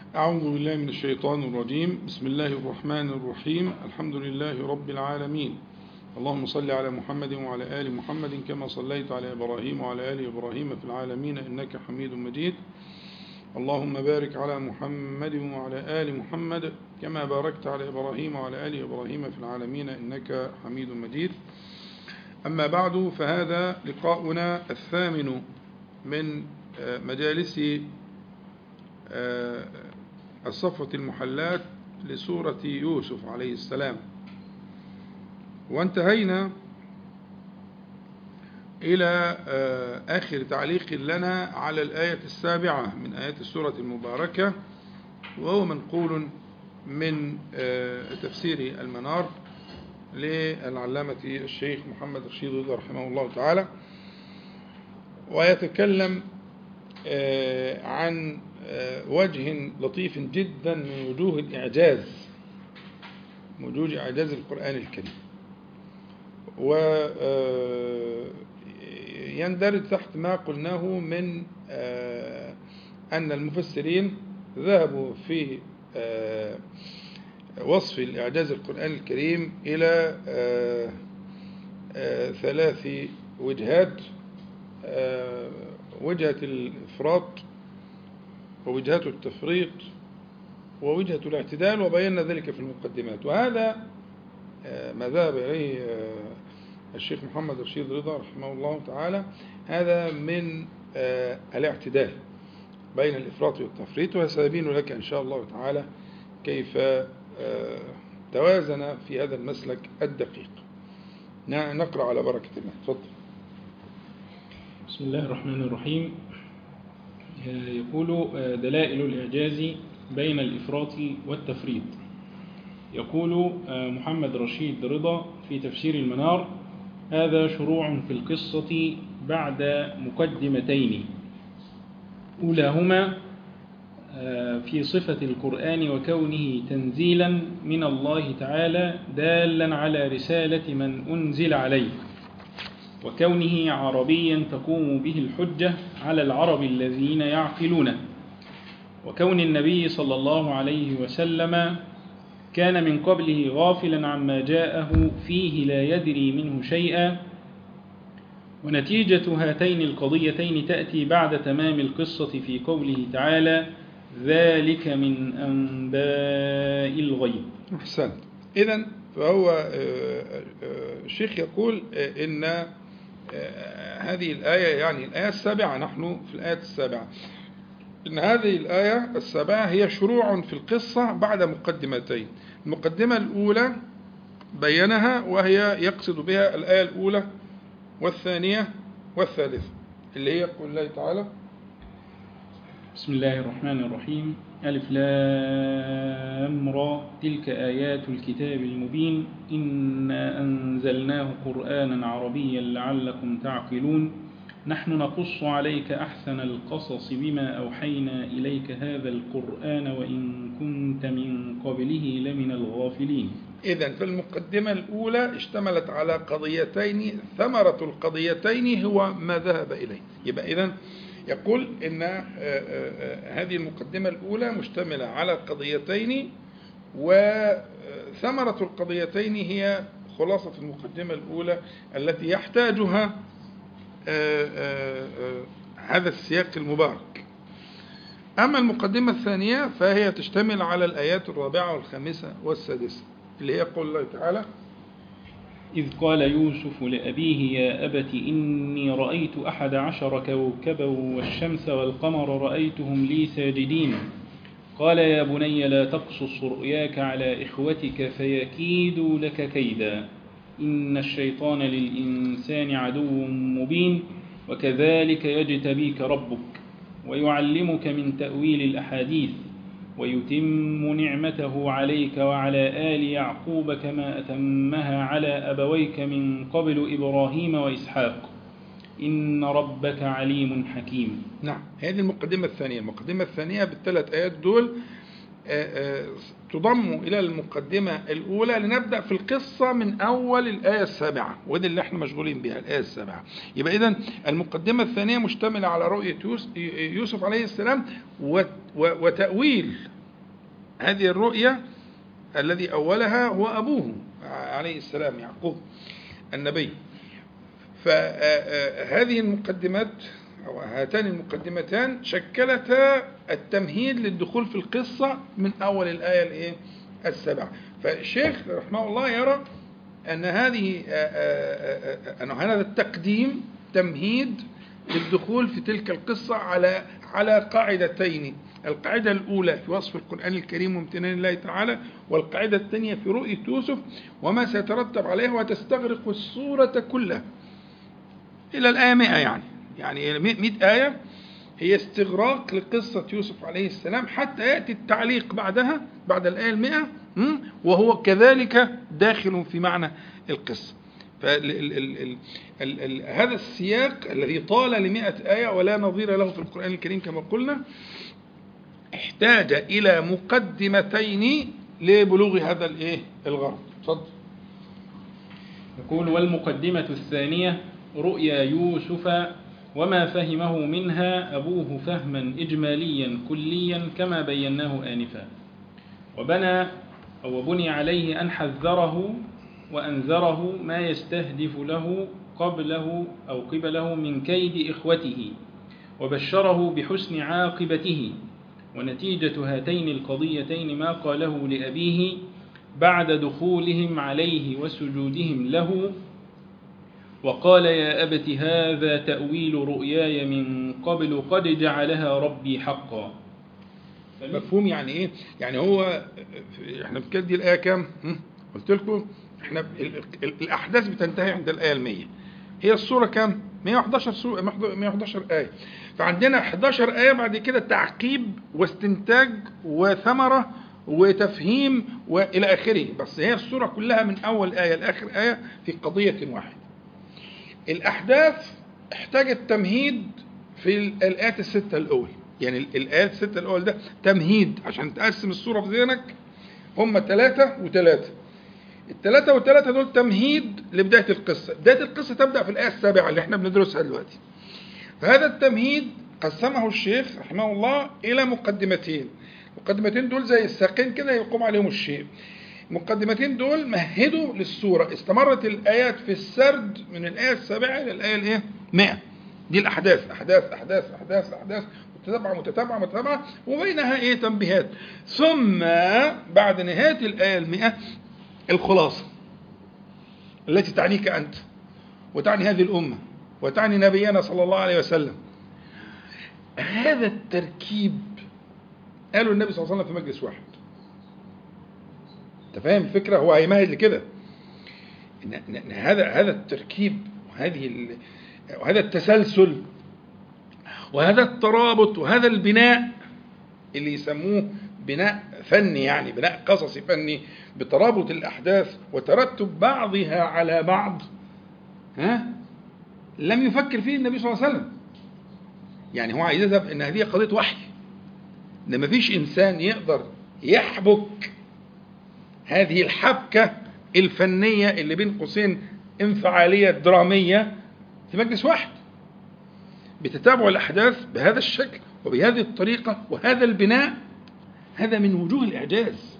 أعوذ بالله من الشيطان الرجيم بسم الله الرحمن الرحيم الحمد لله رب العالمين اللهم صل على محمد وعلى آل محمد كما صليت على إبراهيم وعلى آل إبراهيم في العالمين إنك حميد مجيد اللهم بارك على محمد وعلى آل محمد كما باركت على إبراهيم وعلى آل إبراهيم في العالمين إنك حميد مجيد أما بعد فهذا لقاؤنا الثامن من مجالس الصفوة المحلات لسورة يوسف عليه السلام وانتهينا إلى آخر تعليق لنا على الآية السابعة من آيات السورة المباركة وهو منقول من تفسير المنار للعلامة الشيخ محمد رشيد رضا رحمه الله تعالى ويتكلم عن وجه لطيف جدا من وجوه الإعجاز وجوه إعجاز القرآن الكريم ويندرج تحت ما قلناه من أن المفسرين ذهبوا في وصف الإعجاز القرآن الكريم إلى ثلاث وجهات وجهة الإفراط ووجهة التفريط ووجهة الاعتدال وبينا ذلك في المقدمات وهذا ما ذهب إليه الشيخ محمد رشيد رضا رحمه الله تعالى هذا من الاعتدال بين الإفراط والتفريط وسأبين لك إن شاء الله تعالى كيف توازن في هذا المسلك الدقيق نقرأ على بركة الله تفضل بسم الله الرحمن الرحيم يقول دلائل الإعجاز بين الإفراط والتفريط يقول محمد رشيد رضا في تفسير المنار هذا شروع في القصة بعد مقدمتين أولاهما في صفة القرآن وكونه تنزيلا من الله تعالى دالا على رسالة من أنزل عليه وكونه عربيا تقوم به الحجة على العرب الذين يعقلونه وكون النبي صلى الله عليه وسلم كان من قبله غافلا عما جاءه فيه لا يدري منه شيئا ونتيجة هاتين القضيتين تأتي بعد تمام القصة في قوله تعالى ذلك من أنباء الغيب أحسنت إذا فهو الشيخ يقول إن هذه الآية يعني الآية السابعة نحن في الآية السابعة إن هذه الآية السابعة هي شروع في القصة بعد مقدمتين المقدمة الأولى بينها وهي يقصد بها الآية الأولى والثانية والثالثة اللي هي قول الله تعالى بسم الله الرحمن الرحيم ألف لام را تلك آيات الكتاب المبين إنا أنزلناه قرآنا عربيا لعلكم تعقلون نحن نقص عليك أحسن القصص بما أوحينا إليك هذا القرآن وإن كنت من قبله لمن الغافلين إذا في المقدمة الأولى اشتملت على قضيتين ثمرة القضيتين هو ما ذهب إليه يبقى إذا يقول إن هذه المقدمة الأولى مشتملة على قضيتين وثمرة القضيتين هي خلاصة المقدمة الأولى التي يحتاجها هذا السياق المبارك أما المقدمة الثانية فهي تشتمل على الآيات الرابعة والخامسة والسادسة اللي هي قول الله تعالى إذ قال يوسف لأبيه يا أبت إني رأيت أحد عشر كوكبا والشمس والقمر رأيتهم لي ساجدين قال يا بني لا تقصص رؤياك على إخوتك فيكيدوا لك كيدا إن الشيطان للإنسان عدو مبين وكذلك يجتبيك ربك ويعلمك من تأويل الأحاديث ويتم نعمته عليك وعلى آل يعقوب كما أتمها على أبويك من قبل إبراهيم وإسحاق إن ربك عليم حكيم نعم هذه المقدمة الثانية المقدمة الثانية بالثلاث آيات دول تضم إلى المقدمة الأولى لنبدأ في القصة من أول الآية السابعة ودي اللي احنا مشغولين بها الآية السابعة يبقى إذن المقدمة الثانية مشتملة على رؤية يوسف عليه السلام وتأويل هذه الرؤيا الذي أولها هو أبوه عليه السلام يعقوب النبي فهذه المقدمات أو هاتان المقدمتان شكلتا التمهيد للدخول في القصة من أول الآية الإيه؟ السبعة فالشيخ رحمه الله يرى أن هذه أن هذا التقديم تمهيد للدخول في تلك القصة على على قاعدتين القاعدة الأولى في وصف القرآن الكريم وامتنان الله تعالى والقاعدة الثانية في رؤية يوسف وما سيترتب عليها وتستغرق السورة كلها إلى الآية 100 يعني يعني 100 آية هي استغراق لقصة يوسف عليه السلام حتى يأتي التعليق بعدها بعد الآية المئة وهو كذلك داخل في معنى القصة فهذا السياق الذي طال لمئة آية ولا نظير له في القرآن الكريم كما قلنا احتاج إلى مقدمتين لبلوغ هذا الإيه الغرض تفضل يقول والمقدمة الثانية رؤيا يوسف وما فهمه منها أبوه فهما إجماليا كليا كما بيناه آنفا وبنى أو بني عليه أن حذره وأنذره ما يستهدف له قبله أو قبله من كيد إخوته وبشره بحسن عاقبته ونتيجة هاتين القضيتين ما قاله لأبيه بعد دخولهم عليه وسجودهم له وقال يا أبت هذا تأويل رؤياي من قبل قد جعلها ربي حقا مفهوم يعني ايه يعني هو احنا بكده دي الايه كام قلت لكم احنا الاحداث بتنتهي عند الايه ال100 هي السوره كام 111 سوره 111 ايه فعندنا 11 ايه بعد كده تعقيب واستنتاج وثمره وتفهيم والى اخره بس هي السوره كلها من اول ايه لاخر ايه في قضيه واحده الأحداث احتاجت تمهيد في الآيات الستة الأول يعني الآيات الستة الأول ده تمهيد عشان تقسم الصورة في ذهنك هم ثلاثة وثلاثة الثلاثة والثلاثة دول تمهيد لبداية القصة بداية القصة تبدأ في الآية السابعة اللي احنا بندرسها دلوقتي فهذا التمهيد قسمه الشيخ رحمه الله إلى مقدمتين المقدمتين دول زي الساقين كده يقوم عليهم الشيء المقدمتين دول مهدوا للسورة استمرت الآيات في السرد من الآية السابعة إلى الآية الإيه؟ 100 دي الأحداث أحداث أحداث أحداث أحداث متتابعة متتابعة متتابعة وبينها إيه تنبيهات ثم بعد نهاية الآية المئة الخلاصة التي تعنيك أنت وتعني هذه الأمة وتعني نبينا صلى الله عليه وسلم هذا التركيب قالوا النبي صلى الله عليه وسلم في مجلس واحد انت فاهم الفكره هو هيمهد لكده ان هذا هذا التركيب وهذه وهذا التسلسل وهذا الترابط وهذا البناء اللي يسموه بناء فني يعني بناء قصصي فني بترابط الاحداث وترتب بعضها على بعض ها لم يفكر فيه النبي صلى الله عليه وسلم يعني هو عايز يذهب ان هذه قضيه وحي ان مفيش انسان يقدر يحبك هذه الحبكة الفنية اللي بين قوسين انفعالية درامية في مجلس واحد بتتابع الأحداث بهذا الشكل وبهذه الطريقة وهذا البناء هذا من وجوه الإعجاز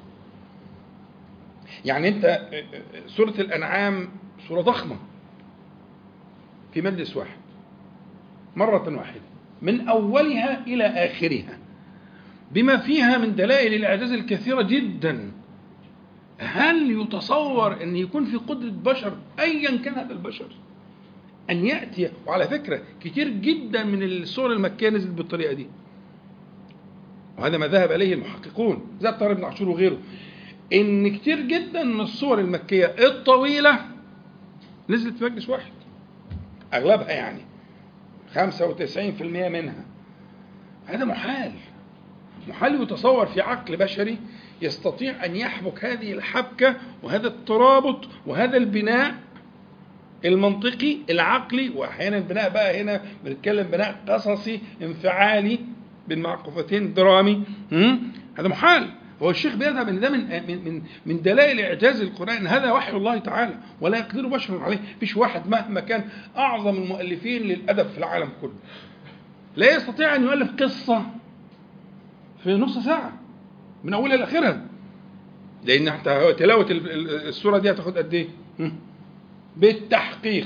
يعني أنت سورة الأنعام سورة ضخمة في مجلس واحد مرة واحدة من أولها إلى آخرها بما فيها من دلائل الإعجاز الكثيرة جدا هل يتصور أن يكون في قدرة بشر أيا كان هذا البشر أن يأتي وعلى فكرة كتير جدا من الصور المكية نزلت بالطريقة دي وهذا ما ذهب إليه المحققون زي الطارق بن عاشور وغيره إن كتير جدا من الصور المكية الطويلة نزلت في مجلس واحد أغلبها يعني 95% منها هذا محال محال يتصور في عقل بشري يستطيع أن يحبك هذه الحبكة وهذا الترابط وهذا البناء المنطقي العقلي وأحيانا البناء بقى هنا بنتكلم بناء قصصي انفعالي بالمعقوفتين درامي هذا محال هو الشيخ بيذهب ان ده من من من دلائل اعجاز القران هذا وحي الله تعالى ولا يقدر بشر عليه فيش واحد مهما كان اعظم المؤلفين للادب في العالم كله لا يستطيع ان يؤلف قصه في نص ساعه من اولها لاخرها لان حتى تلاوه ال- ال- السوره دي هتاخد قد ايه هم؟ بالتحقيق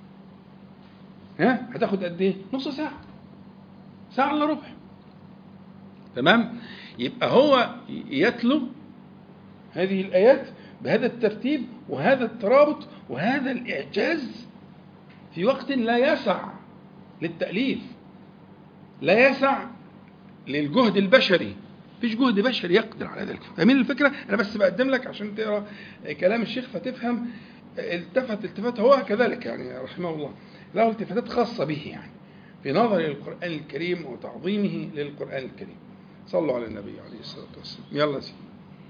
ها هتاخد قد ايه نص ساعه ساعه الا ربع تمام يبقى هو يتلو هذه الايات بهذا الترتيب وهذا الترابط وهذا الاعجاز في وقت لا يسع للتاليف لا يسع للجهد البشري مفيش جهد بشري يقدر على ذلك فاهمين الفكره انا بس بقدم لك عشان تقرا كلام الشيخ فتفهم التفت التفات هو كذلك يعني رحمه الله له التفاتات خاصه به يعني في نظر للقران الكريم وتعظيمه للقران الكريم صلوا على النبي عليه الصلاه والسلام يلا يا سيدي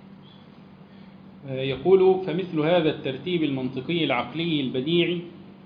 يقول فمثل هذا الترتيب المنطقي العقلي البديع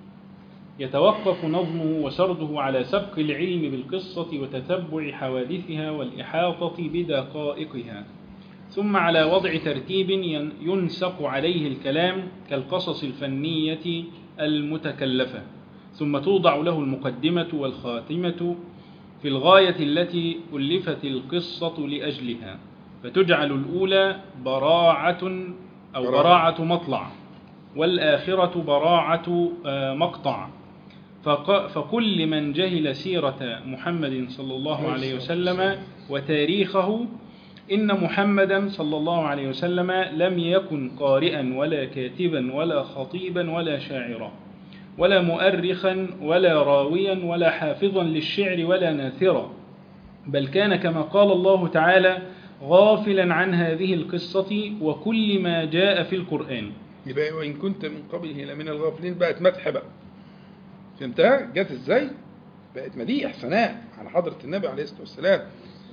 يتوقف نظمه وسرده على سبق العلم بالقصة وتتبع حوادثها والإحاطة بدقائقها ثم على وضع ترتيب ين- ينسق عليه الكلام كالقصص الفنية المتكلفة ثم توضع له المقدمة والخاتمة في الغاية التي ألفت القصة لأجلها فتجعل الأولى براعة أو براعة. براعة مطلع والآخرة براعة آه، مقطع فق- فكل من جهل سيرة محمد صلى الله عليه وسلم وتاريخه إن محمدا صلى الله عليه وسلم لم يكن قارئا ولا كاتبا ولا خطيبا ولا شاعرا ولا مؤرخا ولا راويا ولا حافظا للشعر ولا ناثرا بل كان كما قال الله تعالى غافلا عن هذه القصة وكل ما جاء في القرآن يبقى وان كنت من قبله لمن الغافلين بقت مدح بقى فهمتها جت ازاي بقت مديح ثناء على حضره النبي عليه الصلاه والسلام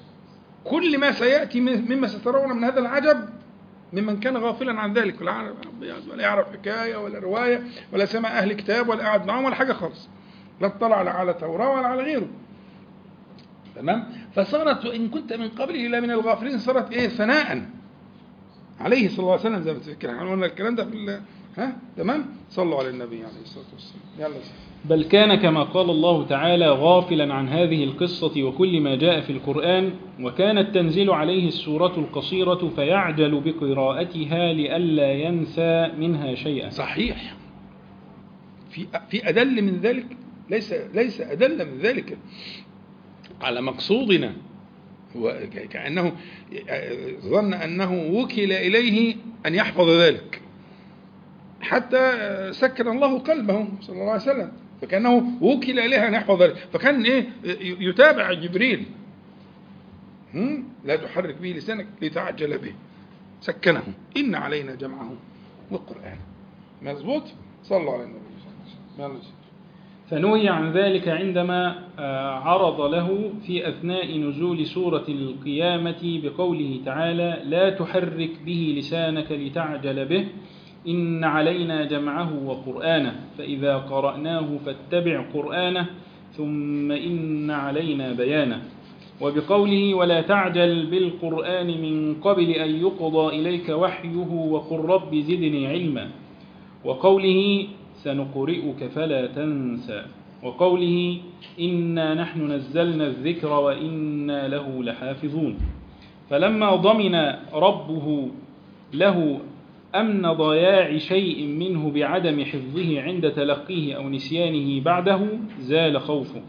كل ما سياتي من- مما سترون من هذا العجب ممن كان غافلا عن ذلك ولا يعرف ولا يعرف حكايه ولا روايه ولا سمع اهل كتاب ولا قعد معاهم ولا حاجه خالص لا اطلع لا على توراه ولا على غيره تمام فصارت وان كنت من قبله لمن الغافلين صارت ايه ثناء عليه صلى الله عليه وسلم زي ما تفكر احنا قلنا الكلام ده في ال- ها تمام صلوا على النبي عليه الصلاه والسلام يلا يا سيدي. بل كان كما قال الله تعالى غافلا عن هذه القصة وكل ما جاء في القرآن وكانت تنزل عليه السورة القصيرة فيعجل بقراءتها لئلا ينسى منها شيئا صحيح في في ادل من ذلك ليس ليس ادل من ذلك على مقصودنا هو ك- كانه ظن انه وكل اليه ان يحفظ ذلك حتى سكن الله قلبه صلى الله عليه وسلم فكانه وكل اليه ان يحفظ ذلك فكان ايه يتابع جبريل هم؟ لا تحرك به لسانك لتعجل به سكنه إن علينا جمعه وقرآنه مظبوط صلوا على النبي صلى الله عليه وسلم يلا يا سيدي. فنهي عن ذلك عندما آه، عرض له في أثناء نزول سورة القيامة بقوله تعالى لا تحرك به لسانك لتعجل به إن علينا جمعه وقرآنه فإذا قرأناه فاتبع قرآنه ثم إن علينا بيانه وبقوله ولا تعجل بالقرآن من قبل أن يقضى إليك وحيه وقل رب زدني علما وقوله سنقرئك فلا تنسى وقوله إنا نحن نزلنا الذكر وإنا له لحافظون فلما ضمن ربه له أمن ضياع شيء منه بعدم حفظه عند تلقيه أو نسيانه بعده زال خوفه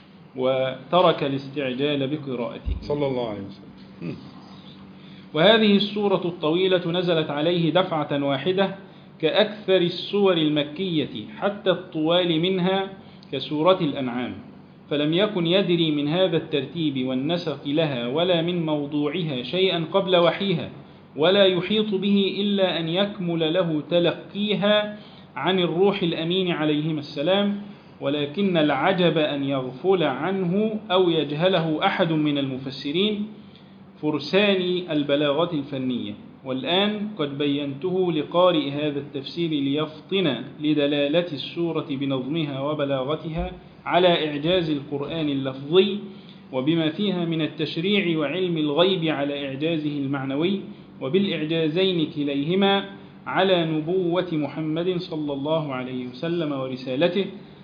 وترك الاستعجال بقراءته صلى الله عليه وسلم وهذه السورة الطويلة نزلت عليه دفعة واحدة كأكثر السور المكية حتى الطوال منها كسورة الأنعام فلم يكن يدري من هذا الترتيب والنسق لها ولا من موضوعها شيئا قبل وحيها ولا يحيط به إلا أن يكمل له تلقيها عن الروح الأمين عليهما السلام ولكن العجب أن يغفل عنه أو يجهله أحد من المفسرين فرسان البلاغة الفنية والآن قد بينته لقارئ هذا التفسير ليفطن لدلالة السورة بنظمها وبلاغتها على إعجاز القرآن اللفظي وبما فيها من التشريع وعلم الغيب على إعجازه المعنوي وبالإعجازين كليهما على نبوة محمد صلى الله عليه وسلم ورسالته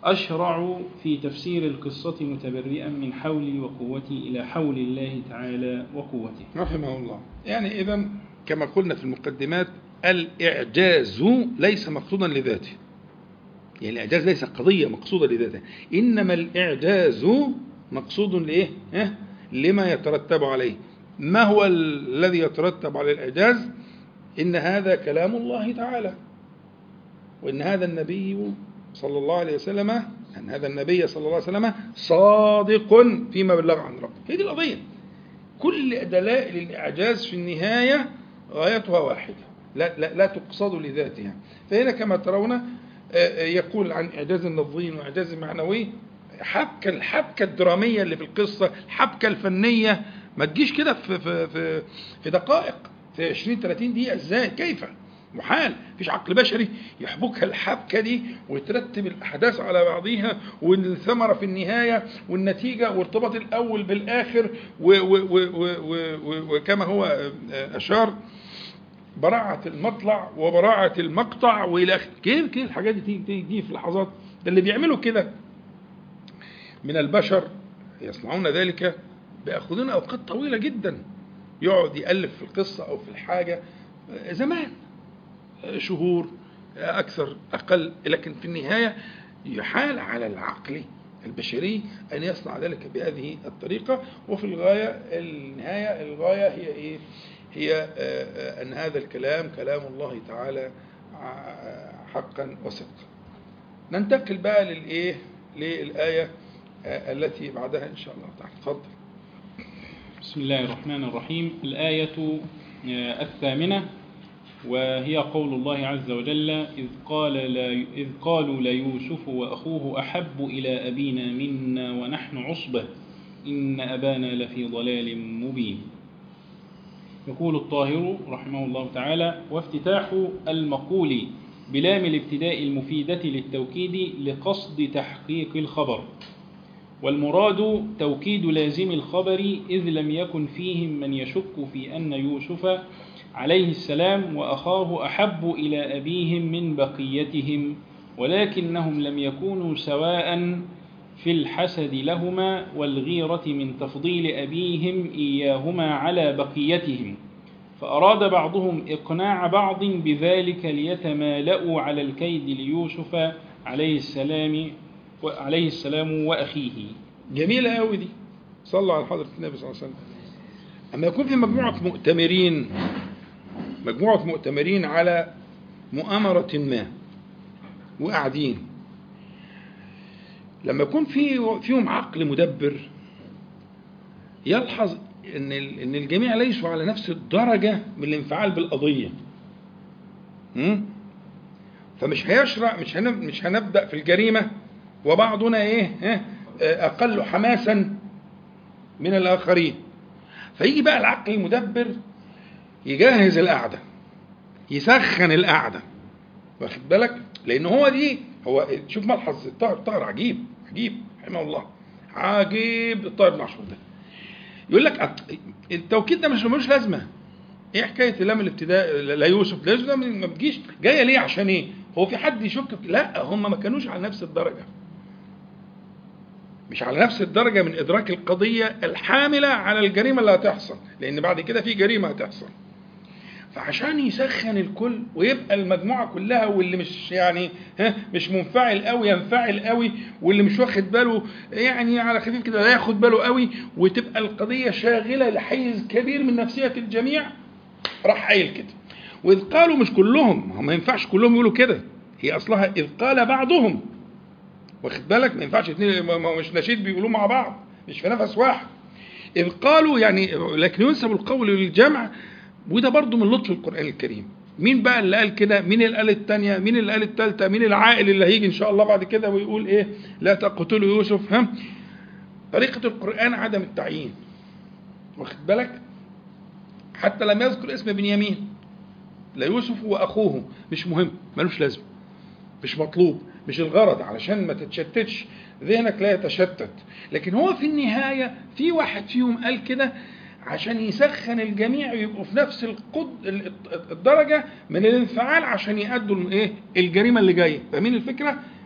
أشرع في تفسير القصة متبرئا من حولي وقوتي إلى حول الله تعالى وقوته رحمه الله يعني إذا كما قلنا في المقدمات الإعجاز ليس مقصودا لذاته يعني الإعجاز ليس قضية مقصودة لذاته إنما الإعجاز مقصود لإيه؟ ها؟ لما يترتب عليه ما هو الذي يترتب على الإعجاز إن هذا كلام الله تعالى وإن هذا النبي صلى الله عليه وسلم أن هذا النبي صلى الله عليه وسلم صادق فيما بلغ عن ربه هي دي القضية كل دلائل الإعجاز في النهاية غايتها واحدة لا, لا, لا تقصد لذاتها فهنا كما ترون يقول عن إعجاز اللفظي وإعجاز معنوي حبكة الحبكة الدرامية اللي في القصة الحبكة الفنية ما تجيش كده في, في, في, في دقائق في 20 30 دقيقة ازاي كيف محال مفيش عقل بشري يحبكها الحبكة دي ويترتب الأحداث على بعضيها والثمرة في النهاية والنتيجة وارتباط الأول بالآخر وكما هو أشار براعة المطلع وبراعة المقطع وإلى آخره كيف كيف الحاجات دي تيجي تيجي في لحظات ده اللي بيعملوا كده من البشر يصنعون ذلك بياخذون أوقات طويلة جدا يقعد يألف في القصة أو في الحاجة زمان شهور أكثر أقل لكن في النهاية يحال على العقل البشري أن يصنع ذلك بهذه الطريقة وفي الغاية النهاية الغاية هي إيه؟ هي أن هذا الكلام كلام الله تعالى حقا وصدقا ننتقل بقى للإيه للآية التي بعدها إن شاء الله تعالى تفضل بسم الله الرحمن الرحيم الآية الثامنة وهي قول الله عز وجل إذ, قال لا إذ قالوا ليوسف وأخوه أحب إلى أبينا منا ونحن عصبة إن أبانا لفي ضلال مبين يقول الطاهر رحمه الله تعالى وافتتاح المقول بلام الابتداء المفيدة للتوكيد لقصد تحقيق الخبر والمراد توكيد لازم الخبر إذ لم يكن فيهم من يشك في أن يوسف عليه السلام وأخاه أحب إلى أبيهم من بقيتهم ولكنهم لم يكونوا سواء في الحسد لهما والغيرة من تفضيل أبيهم إياهما على بقيتهم فأراد بعضهم إقناع بعض بذلك ليتمالأوا على الكيد ليوسف عليه السلام عليه السلام وأخيه جميلة أوي دي صلوا على حضرة النبي صلى الله عليه وسلم أما يكون في مجموعة مؤتمرين مجموعة مؤتمرين على مؤامرة ما وقاعدين لما يكون في فيهم عقل مدبر يلحظ ان ان الجميع ليسوا على نفس الدرجه من الانفعال بالقضيه فمش هيشرع مش مش هنبدا في الجريمه وبعضنا ايه اقل حماسا من الاخرين فيجي بقى العقل المدبر يجهز القعده يسخن القعده واخد بالك لان هو دي هو شوف ملحظ الطاهر الطاهر عجيب عجيب رحمه الله عجيب الطاهر بن عاشور ده يقول لك التوكيد ده مش ملوش لازمه ايه حكايه لام الابتداء لا يوسف لا يوسف ده ما بتجيش جايه ليه عشان ايه هو في حد يشك لا هم ما كانوش على نفس الدرجه مش على نفس الدرجه من ادراك القضيه الحامله على الجريمه اللي هتحصل لان بعد كده في جريمه هتحصل فعشان يسخن الكل ويبقى المجموعه كلها واللي مش يعني ها مش منفعل قوي ينفعل قوي واللي مش واخد باله يعني على خفيف كده لا ياخد باله قوي وتبقى القضيه شاغله لحيز كبير من نفسيه الجميع راح قايل كده واذ قالوا مش كلهم ما ينفعش كلهم يقولوا كده هي اصلها اذ قال بعضهم واخد بالك ما ينفعش اتنين مش نشيد بيقولوه مع بعض مش في نفس واحد اذ قالوا يعني لكن ينسب القول للجمع وده برضه من لطف القرآن الكريم مين بقى اللي قال كده مين اللي قال الثانية مين اللي قال الثالثة مين العائل اللي هيجي إن شاء الله بعد كده ويقول إيه لا تقتلوا يوسف ها طريقة القرآن عدم التعيين واخد بالك حتى لم يذكر اسم بنيامين لا يوسف وأخوه مش مهم ملوش لازمة مش مطلوب مش الغرض علشان ما تتشتتش ذهنك لا يتشتت لكن هو في النهاية في واحد فيهم قال كده عشان يسخن الجميع ويبقوا في نفس القد الدرجة من الانفعال عشان يأدوا الايه الجريمة اللي جاية فاهمين الفكرة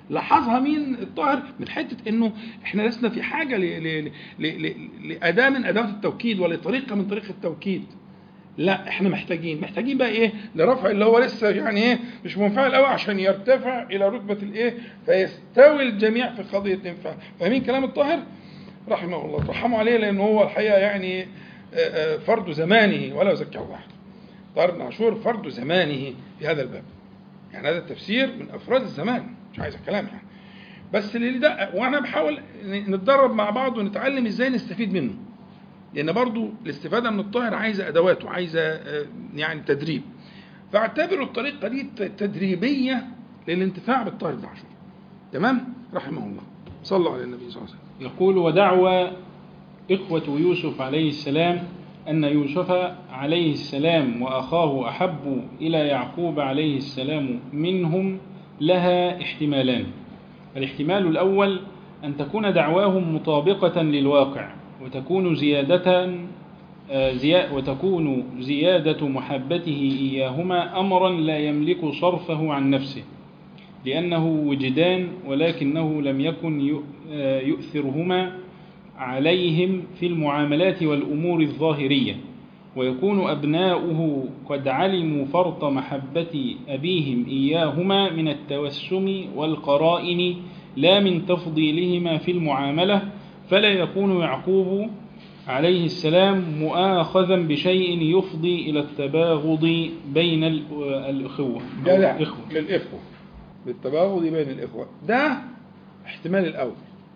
لاحظها مين الطاهر من حته انه احنا لسنا في حاجه ل- ل- ل- ل- لاداه من ادوات التوكيد ولطريقه من طريق التوكيد لا احنا محتاجين محتاجين بقى ايه لرفع اللي هو لسه يعني ايه مش منفعل قوي عشان يرتفع الى رتبه الايه فيستوي الجميع في قضيه الانفعال فاهمين كلام الطاهر رحمه الله ترحموا عليه لان هو الحقيقه يعني آه، آه، فرد زمانه ولا يزكي الله احد طاهر بن عاشور فرد زمانه في هذا الباب يعني هذا التفسير من افراد الزمان مش عايز كلام يعني بس اللي ده وانا بحاول نتدرب مع بعض ونتعلم ازاي نستفيد منه لان برضو الاستفاده من الطاهر عايزه ادوات وعايزه آه، يعني تدريب فاعتبروا الطريقه دي ت- تدريبيه للانتفاع بالطاهر بن عاشور تمام رحمه الله صلوا على النبي صلى الله عليه وسلم يقول ودعوى إخوة يوسف عليه السلام أن يوسف عليه السلام وأخاه أحب إلى يعقوب عليه السلام منهم لها احتمالان الاحتمال الأول أن تكون دعواهم مطابقة للواقع وتكون زيادة آه، زيا وتكون زيادة محبته إياهما أمرا لا يملك صرفه عن نفسه لأنه وجدان ولكنه لم يكن يؤ- آه، يؤثرهما عليهم في المعاملات والأمور الظاهرية ويكون أبناؤه قد علموا فرط محبة أبيهم إياهما من التوسم والقرائن لا من تفضيلهما في المعاملة فلا يكون يعقوب عليه السلام مؤاخذا بشيء يفضي إلى التباغض بين ال- الأخوة ده أو لا الإخوة للإخوة للتباغض بين الإخوة ده احتمال الأول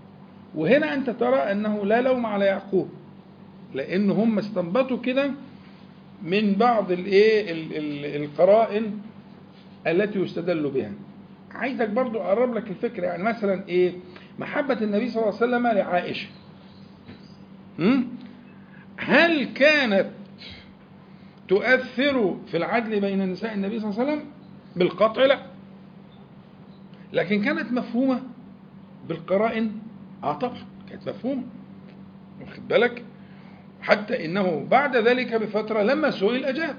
وهنا أنت ترى أنه لا لوم على يعقوب لأن هم استنبطوا كده من بعض الإيه ال- ال- القرائن التي يستدل بها عايزك برضو أقرب لك الفكرة يعني مثلا إيه محبة النبي صلى الله عليه وسلم لعائشة م? هل كانت تؤثر في العدل بين نساء النبي صلى الله عليه وسلم بالقطع لا لكن كانت مفهومة بالقرائن اه طبعا كانت مفهومة واخد بالك حتى انه بعد ذلك بفترة لما سئل اجاب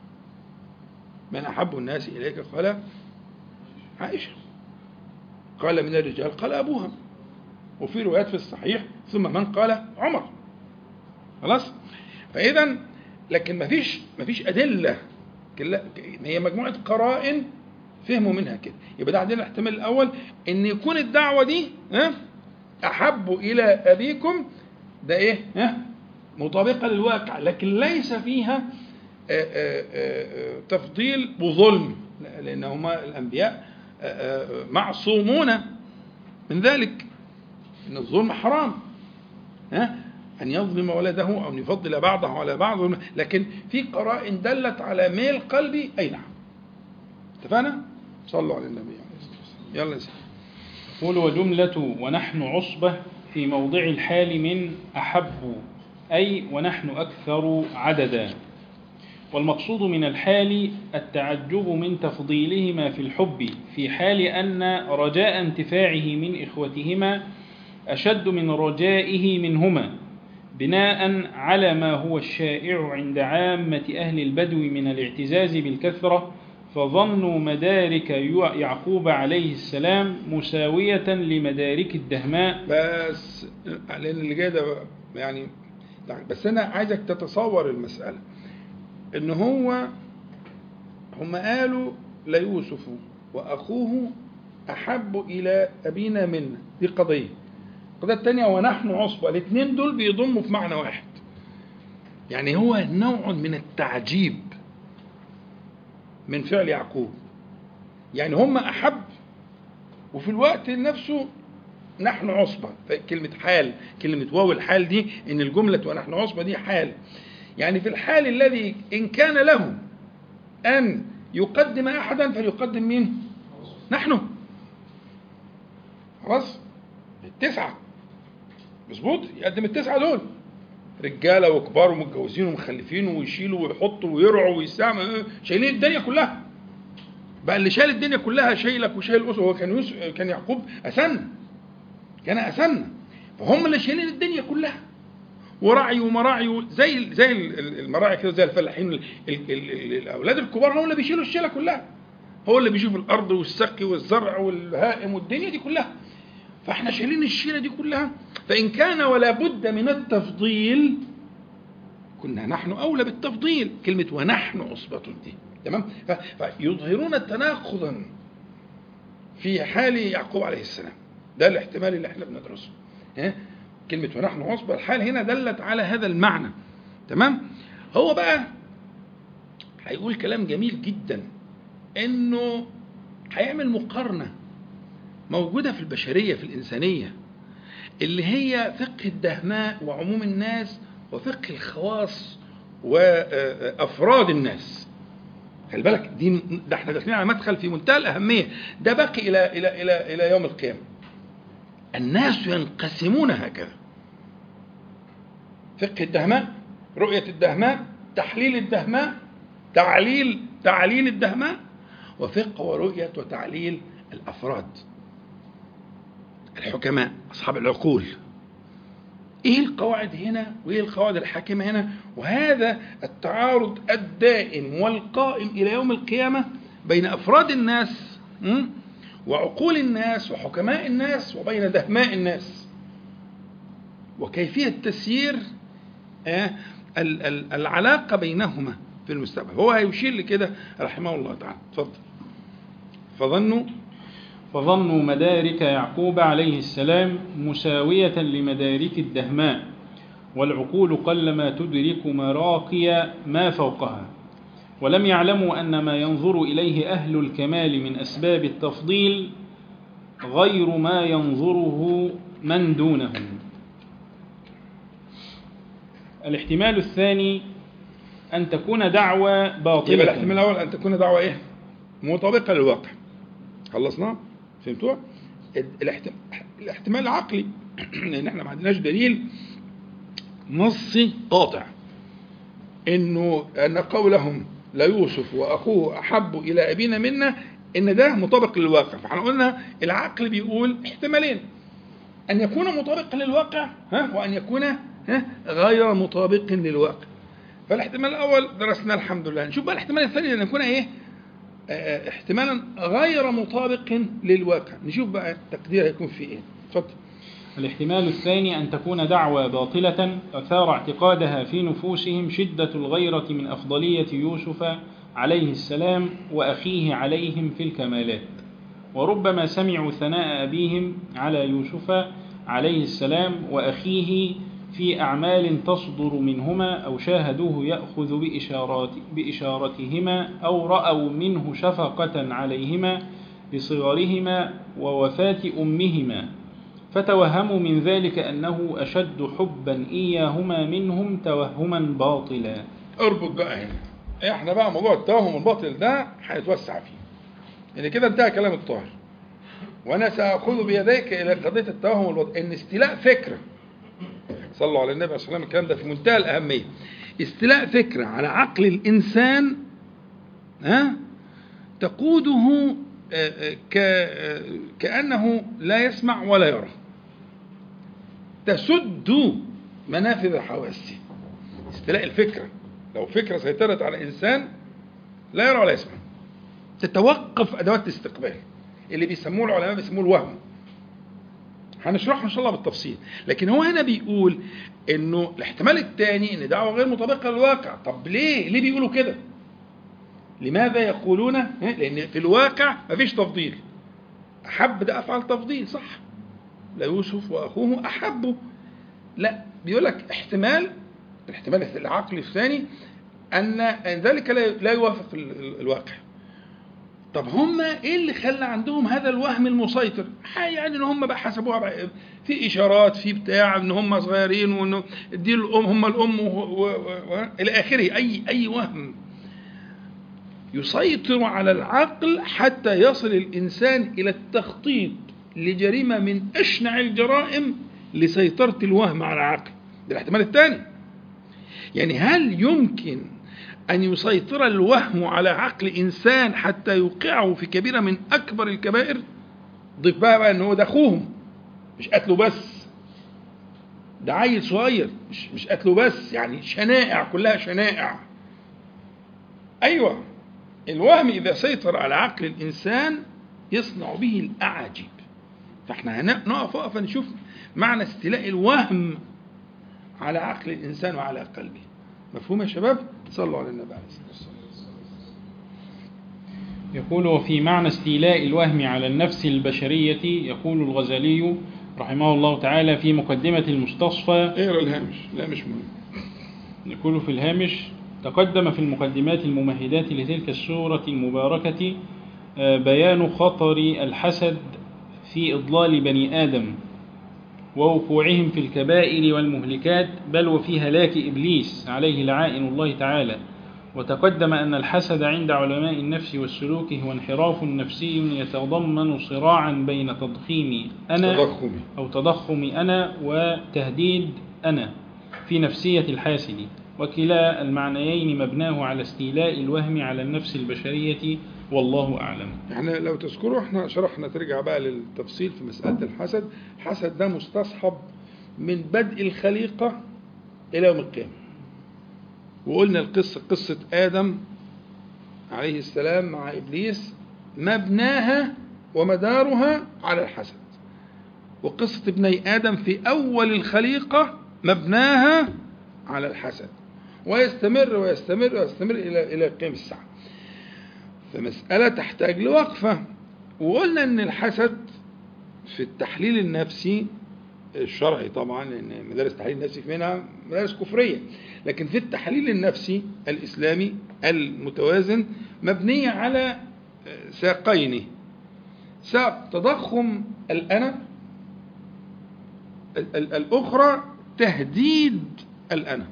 من احب الناس اليك قال عائشة قال من الرجال قال ابوها وفي روايات في الصحيح ثم من قال عمر خلاص فاذا لكن ما فيش ما فيش ادله كلا- هي مجموعه قرائن فهموا منها كده يبقى ده عندنا الاحتمال الاول ان يكون الدعوه دي ها احب الى ابيكم ده ايه ها مطابقه للواقع لكن ليس فيها آه، آه، آه، تفضيل وظلم لا، لان هما الانبياء آه، آه، معصومون من ذلك ان الظلم حرام ها أن يظلم ولده أو أن يفضل بعضه على بعض لكن في قرائن دلت على ميل قلبي أي نعم اتفقنا؟ صلوا على النبي عليه الصلاة والسلام يلا يا سيدي قول وجملة ونحن عصبة في موضع الحال من أحب أي ونحن أكثر عددا والمقصود من الحال التعجب من تفضيلهما في الحب في حال أن رجاء انتفاعه من إخوتهما أشد من رجائه منهما بناء على ما هو الشائع عند عامة أهل البدو من الاعتزاز بالكثرة فظنوا مدارك يعقوب عليه السلام مساوية لمدارك الدهماء بس لأن اللي جاي ده يعني بس أنا عايزك تتصور المسألة إن هو هم قالوا ليوسف وأخوه أحب إلى أبينا منا دي قضية القضية الثانية ونحن عصبة الاثنين دول بيضموا في معنى واحد يعني هو نوع من التعجيب من فعل يعقوب يعني هم أحب وفي الوقت نفسه نحن عصبة كلمة حال كلمة واو الحال دي إن الجملة ونحن عصبة دي حال يعني في الحال الذي إن كان له أن يقدم أحدا فليقدم مين نحن خلاص التسعة مظبوط يقدم التسعة دول رجالة وكبار ومتجوزين ومخلفين ويشيلوا ويحطوا ويرعوا ويستعملوا شايلين الدنيا كلها بقى اللي شايل الدنيا كلها شايلك وشايل الأسرة هو كان يوسف كان يعقوب أسن كان أسن فهم اللي شايلين الدنيا كلها ورعي ومراعي زي زي المراعي كده زي الفلاحين ال ال ال الاولاد الكبار هم اللي بيشيلوا الشيله كلها هو اللي بيشوف الارض والسقي والزرع والهائم والدنيا دي كلها فاحنا شايلين الشيله دي كلها فان كان ولا بد من التفضيل كنا نحن اولى بالتفضيل كلمه ونحن عصبه دي تمام ف- فيظهرون تناقضا في حال يعقوب عليه السلام ده الاحتمال اللي احنا بندرسه ها؟ كلمة ونحن عصبة الحال هنا دلت على هذا المعنى تمام هو بقى هيقول كلام جميل جدا انه هيعمل مقارنة موجودة في البشرية في الإنسانية اللي هي فقه الدهماء وعموم الناس وفقه الخواص وأفراد الناس خلي بالك دي ده احنا داخلين على مدخل في منتهى الأهمية ده باقي إلى إلى إلى إلى يوم القيامة الناس ينقسمون هكذا فقه الدهماء رؤية الدهماء تحليل الدهماء تعليل تعليل الدهماء وفقه ورؤية وتعليل الأفراد الحكماء أصحاب العقول إيه القواعد هنا وإيه القواعد الحاكمة هنا وهذا التعارض الدائم والقائم إلى يوم القيامة بين أفراد الناس م? وعقول الناس وحكماء الناس وبين دهماء الناس وكيفية تسيير آه، ال- ال- العلاقة بينهما في المستقبل هو هيشير لكده رحمه الله تعالى اتفضل فظنوا فظنوا مدارك يعقوب عليه السلام مساوية لمدارك الدهماء والعقول قلما تدرك مراقي ما فوقها ولم يعلموا أن ما ينظر إليه أهل الكمال من أسباب التفضيل غير ما ينظره من دونهم الاحتمال الثاني أن تكون دعوى يبقى باطلة الاحتمال الأول أن تكون دعوة إيه؟ مطابقة للواقع خلصنا؟ فهمتوها؟ الاحتمال, الاحتمال العقلي لأن احنا ما عندناش دليل نصي قاطع انه ان قولهم ليوسف واخوه احب الى ابينا منا ان ده مطابق للواقع فاحنا قلنا العقل بيقول احتمالين ان يكون مطابقا للواقع ها وان يكون ها غير مطابق للواقع فالاحتمال الاول درسناه الحمد لله نشوف بقى الاحتمال الثاني ان يكون ايه آه، احتمالا غير مطابق للواقع نشوف بقى التقدير هيكون في ايه اتفضل الاحتمال الثاني أن تكون دعوى باطلة أثار اعتقادها في نفوسهم شدة الغيرة من أفضلية يوسف عليه السلام وأخيه عليهم في الكمالات وربما سمعوا ثناء أبيهم على يوسف عليه السلام وأخيه في أعمال تصدر منهما أو شاهدوه يأخذ بإشارات بإشارتهما أو رأوا منه شفقة عليهما بصغرهما ووفاة أمهما فتوهموا من ذلك أنه أشد حبا إياهما منهم توهما باطلا اربط بقى هنا احنا بقى موضوع التوهم الباطل ده هيتوسع فيه يعني كده انتهى كلام الطاهر وانا ساخذ بيديك الى قضيه التوهم الباطل ان استيلاء فكره صلوا على النبي عليه الصلاه والسلام الكلام ده في منتهى الاهميه استيلاء فكره على عقل الانسان ها تقوده آه، آه، ك- آه، كانه لا يسمع ولا يرى تسد منافذ حواسه استيلاء الفكره لو فكره سيطرت على انسان لا يرى ولا يسمع تتوقف ادوات الاستقبال اللي بيسموه العلماء بيسموه الوهم هنشرحه ان شاء الله بالتفصيل لكن هو هنا بيقول انه الاحتمال الثاني ان دعوه غير مطابقه للواقع طب ليه ليه بيقولوا كده لماذا يقولون ها؟ لان في الواقع مفيش تفضيل احب ده افعل تفضيل صح لا يوسف واخوه احبوا لا بيقول لك احتمال الاحتمال العقلي الثاني ان أن ذلك لا لا يوافق ال- ال- الواقع طب هم ايه اللي خلى عندهم هذا الوهم المسيطر يعني ان هم بقى حسبوها بقى في اشارات في بتاع ان هم صغيرين وانه دي الام هم الام و... و... و... الى اخره اي اي وهم يسيطر على العقل حتى يصل الانسان الى التخطيط لجريمه من اشنع الجرائم لسيطره الوهم على العقل ده الاحتمال الثاني يعني هل يمكن أن يسيطر الوهم على عقل إنسان حتى يوقعه في كبيرة من أكبر الكبائر ضيف بقى, بقى إن هو ده أخوهم مش قتله بس ده عيل صغير مش مش قتله بس يعني شنائع كلها شنائع أيوه الوهم إذا سيطر على عقل الإنسان يصنع به الأعاجيب فاحنا هنقف وقفة نشوف معنى استيلاء الوهم على عقل الإنسان وعلى قلبه مفهوم يا شباب؟ صلوا على النبي عليه الصلاة والسلام يقول وفي معنى استيلاء الوهم على النفس البشرية يقول الغزالي رحمه الله تعالى في مقدمة المستصفى اقرا الهامش لا مش مهم يقول في الهامش تقدم في المقدمات الممهدات لتلك السورة المباركة آه، بيان خطر الحسد في إضلال بني آدم ووقوعهم في الكبائر والمهلكات بل وفي هلاك إبليس عليه لعائن الله تعالى وتقدم أن الحسد عند علماء النفس والسلوك هو انحراف نفسي يتضمن صراعا بين تضخيم أنا تضخمي أو تضخم أنا وتهديد أنا في نفسية الحاسد وكلا المعنيين مبناه على استيلاء الوهم على النفس البشرية والله أعلم احنا لو تذكروا احنا شرحنا ترجع بقى للتفصيل في مسألة الحسد الحسد ده مستصحب من بدء الخليقة إلى يوم القيامة وقلنا القصة قصة آدم عليه السلام مع إبليس مبناها ومدارها على الحسد وقصة ابني آدم في أول الخليقة مبناها على الحسد ويستمر ويستمر ويستمر إلى إلى قيام الساعة فمسألة تحتاج لوقفة وقلنا إن الحسد في التحليل النفسي الشرعي طبعا لأن مدارس التحليل النفسي منها مدارس كفرية لكن في التحليل النفسي الإسلامي المتوازن مبنية على ساقين ساق تضخم الأنا ال- ال- الأخرى تهديد الأنا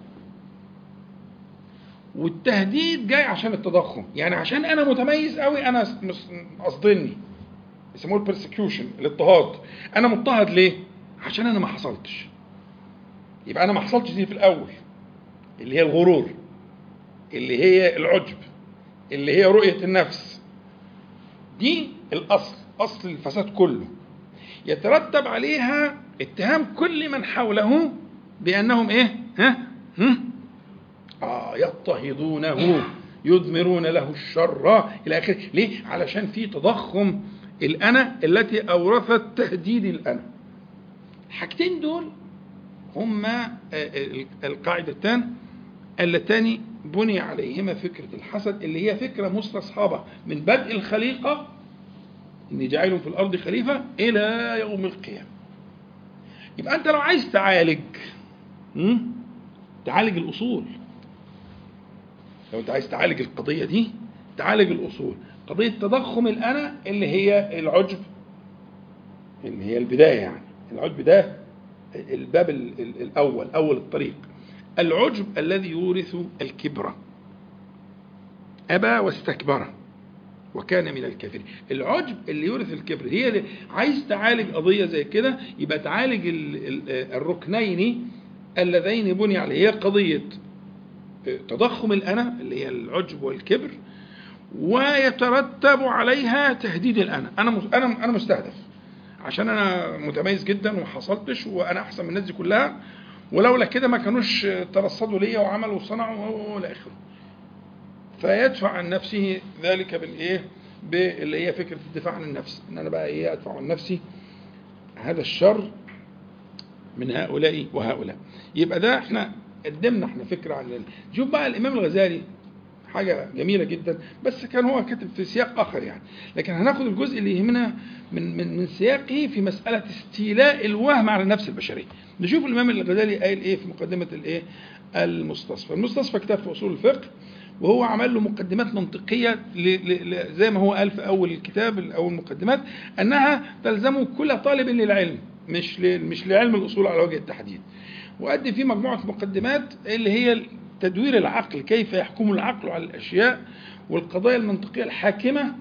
والتهديد جاي عشان التضخم يعني عشان انا متميز قوي انا س- مس- قصدني يسموه البرسكيوشن الاضطهاد انا مضطهد ليه عشان انا ما حصلتش يبقى انا ما حصلتش دي في الاول اللي هي الغرور اللي هي العجب اللي هي رؤية النفس دي الأصل أصل الفساد كله يترتب عليها اتهام كل من حوله بأنهم إيه ها هم؟ آه يضطهدونه يضمرون له الشر إلى آخره ليه علشان في تضخم الأنا التي أورثت تهديد الأنا الحاجتين دول هما القاعدتان اللتان بني عليهما فكرة الحسد اللي هي فكرة مستصحبة من بدء الخليقة إني جاعل في الأرض خليفة إلى يوم القيامة يبقى أنت لو عايز تعالج م? تعالج الأصول لو أنت عايز تعالج القضية دي تعالج الأصول قضية تضخم الأنا اللي هي العجب اللي هي البداية يعني العجب ده الباب ال- ال- الأول أول الطريق العجب الذي يورث الكبر أبى واستكبر وكان من الكافرين العجب اللي يورث الكبر هي اللي عايز تعالج قضية زي كده يبقى تعالج ال- ال- الركنين اللذين بني عليه هي قضية تضخم الأنا اللي هي العجب والكبر ويترتب عليها تهديد الأنا أنا مس- أنا أنا مستهدف عشان أنا متميز جدا وما حصلتش وأنا أحسن من الناس دي كلها ولولا كده ما كانوش ترصدوا ليا وعملوا وصنعوا والى اخره. فيدفع عن نفسه ذلك بالايه؟ باللي هي فكره الدفاع عن النفس، ان انا بقى ايه ادفع عن نفسي هذا الشر من هؤلاء وهؤلاء. يبقى ده احنا قدمنا احنا فكره عن ال- شوف بقى الامام الغزالي حاجه جميله جدا بس كان هو كاتب في سياق اخر يعني لكن هناخد الجزء اللي يهمنا من من من سياقه في مساله استيلاء الوهم على النفس البشريه نشوف الامام الغزالي قايل ايه في مقدمه الايه المستصفى المستصفى كتاب في اصول الفقه وهو عمل له مقدمات منطقيه ل ل ل زي ما هو قال في اول الكتاب او المقدمات انها تلزم كل طالب للعلم مش ل- مش لعلم الاصول على وجه التحديد وأدي فيه مجموعة مقدمات اللي هي تدوير العقل كيف يحكم العقل على الأشياء والقضايا المنطقية الحاكمة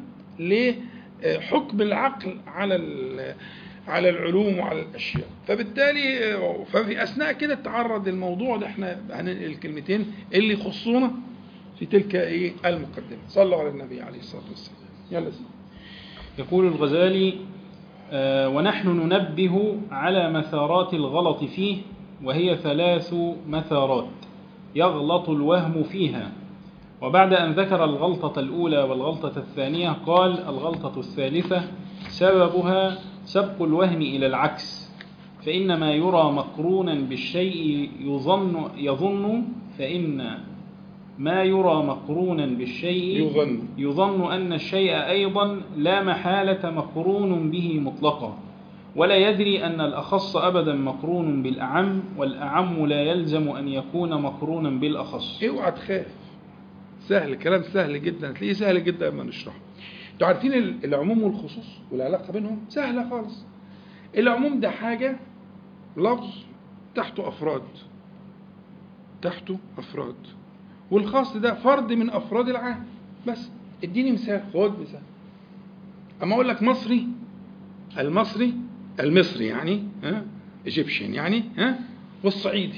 لحكم العقل على ال- على العلوم وعلى الأشياء فبالتالي آه، ففي أثناء كده تعرض الموضوع ده احنا هننقل الكلمتين اللي يخصونا في تلك ايه المقدمة صلوا على النبي عليه الصلاة والسلام يلا سيدي. يقول الغزالي آه، ونحن ننبه على مثارات الغلط فيه وهي ثلاث مثارات يغلط الوهم فيها وبعد أن ذكر الغلطة الأولى والغلطة الثانية قال الغلطة الثالثة سببها سبق الوهم إلى العكس فإن ما يرى مقرونا بالشيء يظن يظن فإن ما يرى مقرونا بالشيء يظن يظن أن الشيء أيضا لا محالة مقرون به مطلقا ولا يدري أن الأخص أبدا مقرون بالأعم والأعم لا يلزم أن يكون مقرونا بالأخص اوعى تخاف سهل كلام سهل جدا هتلاقيه سهل جدا لما نشرحه انتوا عارفين ال- العموم والخصوص والعلاقه بينهم سهله خالص العموم ده حاجه لفظ تحته افراد تحته افراد والخاص ده فرد من افراد العام بس اديني مثال خد مثال اما اقول لك مصري المصري المصري يعني ها ايجيبشن يعني ها والصعيدي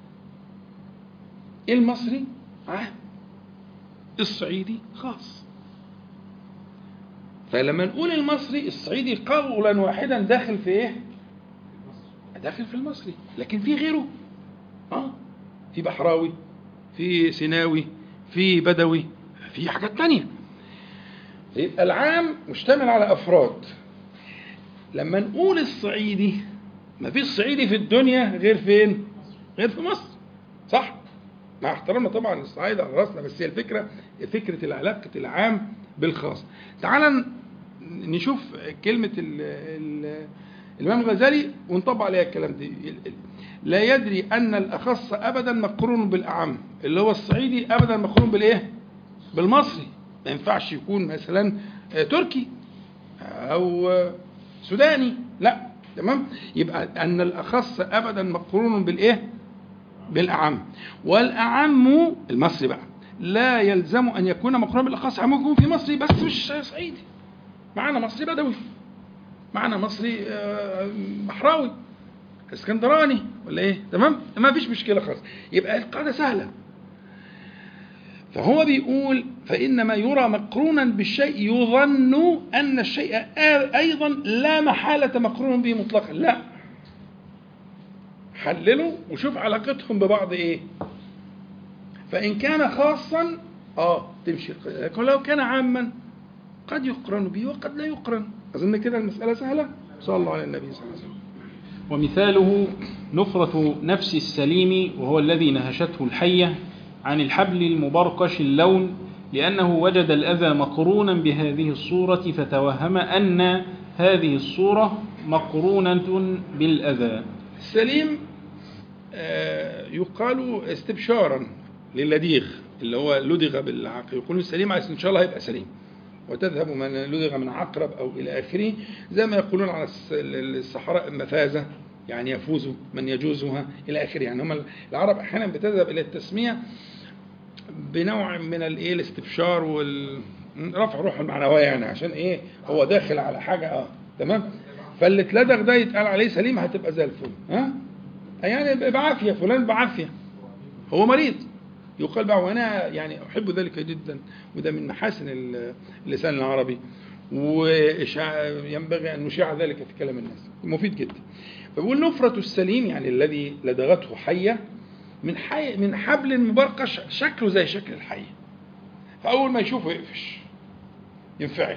المصري عام الصعيدي خاص فلما نقول المصري الصعيدي قولا واحدا داخل في ايه داخل في المصري لكن في غيره اه في بحراوي في سيناوي في بدوي في حاجات تانية يبقى العام مشتمل على افراد لما نقول الصعيدي ما فيش صعيدي في الدنيا غير فين غير في مصر صح مع احترامنا طبعا الصعايد على راسنا بس هي الفكره فكره العلاقه العام بالخاص تعال ن- نشوف كلمه ال ال الامام الغزالي ونطبق عليها الكلام ده لا يدري ان الاخص ابدا مقرون بالاعم اللي هو الصعيدي ابدا مقرون بالايه بالمصري ما ينفعش يكون مثلا آه، تركي او آه، سوداني لا تمام يبقى ان الاخص ابدا مقرون بالايه بالاعم والاعم المصري بقى لا يلزم ان يكون مقرونا بالاخص ممكن يكون في مصري بس مش صعيدي معنا مصري بدوي معنا مصري آه، بحراوي اسكندراني ولا ايه تمام ما فيش مشكله خالص يبقى القاعده سهله فهو بيقول فإنما يرى مقرونا بالشيء يظن أن الشيء أيضا لا محالة مقرون به مطلقا لا حللوا وشوف علاقتهم ببعض إيه فإن كان خاصا آه تمشي لكن لو كان عاما قد يقرن به وقد لا يقرن أظن كده المسألة سهلة صلى الله على النبي صلى الله عليه وسلم ومثاله نفرة نفس السليم وهو الذي نهشته الحية عن الحبل المبرقش اللون لأنه وجد الأذى مقرونا بهذه الصورة فتوهم أن هذه الصورة مقرونة بالأذى السليم آه، يقال استبشارا للديغ اللي هو لدغ بالعقل يقولون السليم عايز ان شاء الله هيبقى سليم وتذهب من لدغ من عقرب او الى اخره زي ما يقولون على الس- الصحراء مفازه يعني يفوز من يجوزها الى اخره يعني هم العرب احيانا بتذهب الى التسميه بنوع من الايه الاستبشار وال رفع روح المعنويه يعني عشان ايه هو داخل على حاجه اه تمام فاللي اتلدغ ده يتقال عليه سليم هتبقى زي الفل ها يعني بعافيه فلان بعافيه هو مريض يقال بقى وانا يعني احب ذلك جدا وده من محاسن ال- اللسان العربي وينبغي ان نشيع ذلك في كلام الناس مفيد جدا فبيقول نفرة السليم يعني الذي لدغته حية من حي من حبل مبرقش شكله زي شكل الحية فأول ما يشوفه يقفش ينفعل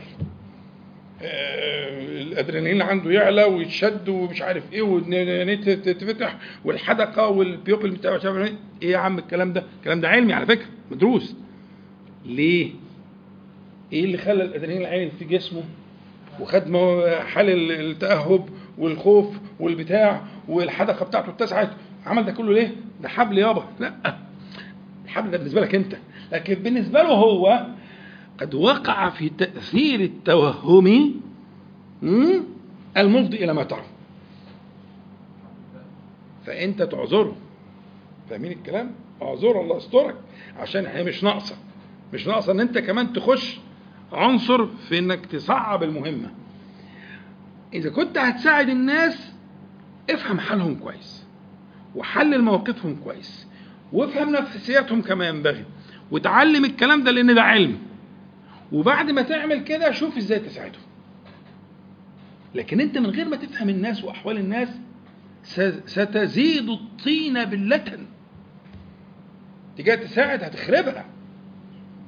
آه، الادرينالين عنده يعلى ويتشد ومش عارف ايه والنيت تتفتح والحدقه والبيوبل بتاعه مش عارف ايه إيه يا عم الكلام ده الكلام ده علمي على فكره مدروس ليه ايه اللي خلى الادرينالين عالي في جسمه وخد مو- حال ال- التاهب والخوف والبتاع والحدقه بتاعته اتسعت عمل ده كله ليه ده حبل يابا لا الحبل ده بالنسبه لك انت لكن بالنسبه له هو قد وقع في تأثير التوهم مم، المفضي إلى ما ترى فأنت تعذره فاهمين الكلام؟ اعذره الله يسترك عشان هي مش ناقصة مش ناقصة إن أنت كمان تخش عنصر في إنك تصعب المهمة إذا كنت هتساعد الناس افهم حالهم كويس وحلل مواقفهم كويس وافهم نفسياتهم كما ينبغي وتعلم الكلام ده لأن ده علم وبعد ما تعمل كده شوف ازاي تساعدهم لكن انت من غير ما تفهم الناس واحوال الناس س- ستزيد الطين بلة تيجي تساعد هتخربها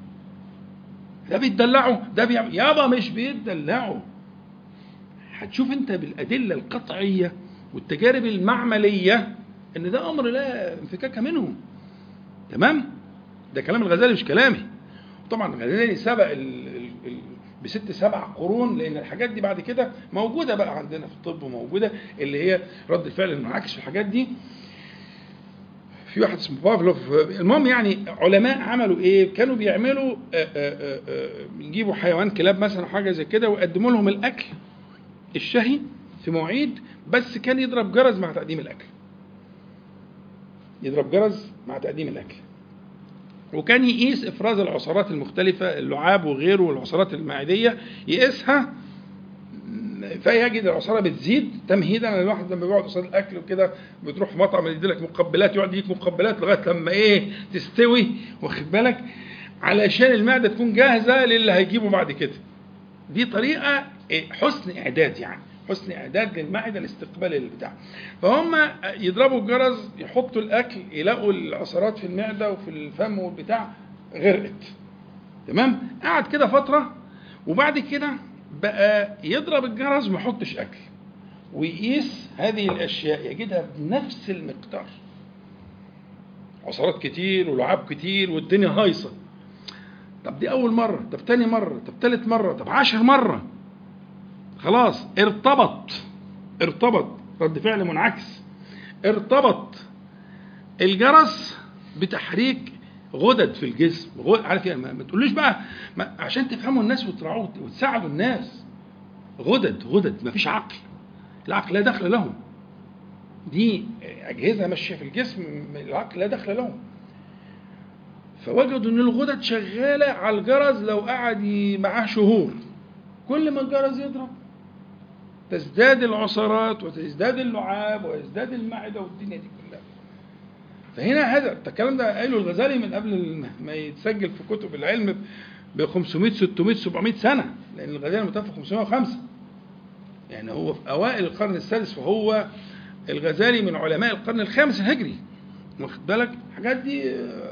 ده بيتدلعوا ده بيعمل يابا مش بيتدلعوا هتشوف انت بالادله القطعيه والتجارب المعمليه ان ده امر لا انفكاك منه تمام ده كلام الغزالي مش كلامي طبعا الغزالي سبق ال ال ال بست سبع قرون لان الحاجات دي بعد كده موجوده بقى عندنا في الطب وموجوده اللي هي رد الفعل المنعكس في الحاجات دي في واحد اسمه بافلوف المهم يعني علماء عملوا ايه كانوا بيعملوا آآ آآ آآ يجيبوا حيوان كلاب مثلا حاجه زي كده ويقدموا لهم الاكل الشهي في مواعيد بس كان يضرب جرس مع تقديم الاكل يضرب جرس مع تقديم الاكل وكان يقيس افراز العصارات المختلفه اللعاب وغيره والعصارات المعديه يقيسها فيجد العصاره بتزيد تمهيدا الواحد لما بيقعد قصاد الاكل وكده بتروح مطعم يدي لك مقبلات يقعد يديك مقبلات لغايه لما ايه تستوي واخد بالك علشان المعده تكون جاهزه للي هيجيبه بعد كده دي طريقه إيه حسن اعداد يعني حسن اعداد للمعده لاستقبال البتاع فهم يضربوا الجرس يحطوا الاكل يلاقوا العصارات في المعده وفي الفم والبتاع غرقت تمام قعد كده فتره وبعد كده بقى يضرب الجرس وما يحطش اكل ويقيس هذه الاشياء يجدها بنفس المقدار عصارات كتير ولعاب كتير والدنيا هايصه طب دي اول مره طب تاني مره طب تالت مره طب عشر مره خلاص ارتبط ارتبط رد فعل منعكس ارتبط الجرس بتحريك غدد في الجسم غدد عارف يعني ما تقولوش بقى ما عشان تفهموا الناس وتراعوا وتساعدوا الناس غدد غدد ما فيش عقل العقل لا دخل لهم دي أجهزة ماشية في الجسم العقل لا دخل لهم فوجدوا ان الغدد شغالة على الجرس لو قعد معاه شهور كل ما الجرس يضرب تزداد العصارات وتزداد اللعاب ويزداد المعدة والدنيا دي كلها فهنا هذا الكلام ده قايله الغزالي من قبل ما يتسجل في كتب العلم ب 500 600 700 سنة لأن الغزالي متوفى 505 يعني هو في أوائل القرن السادس فهو الغزالي من علماء القرن الخامس الهجري واخد بالك الحاجات دي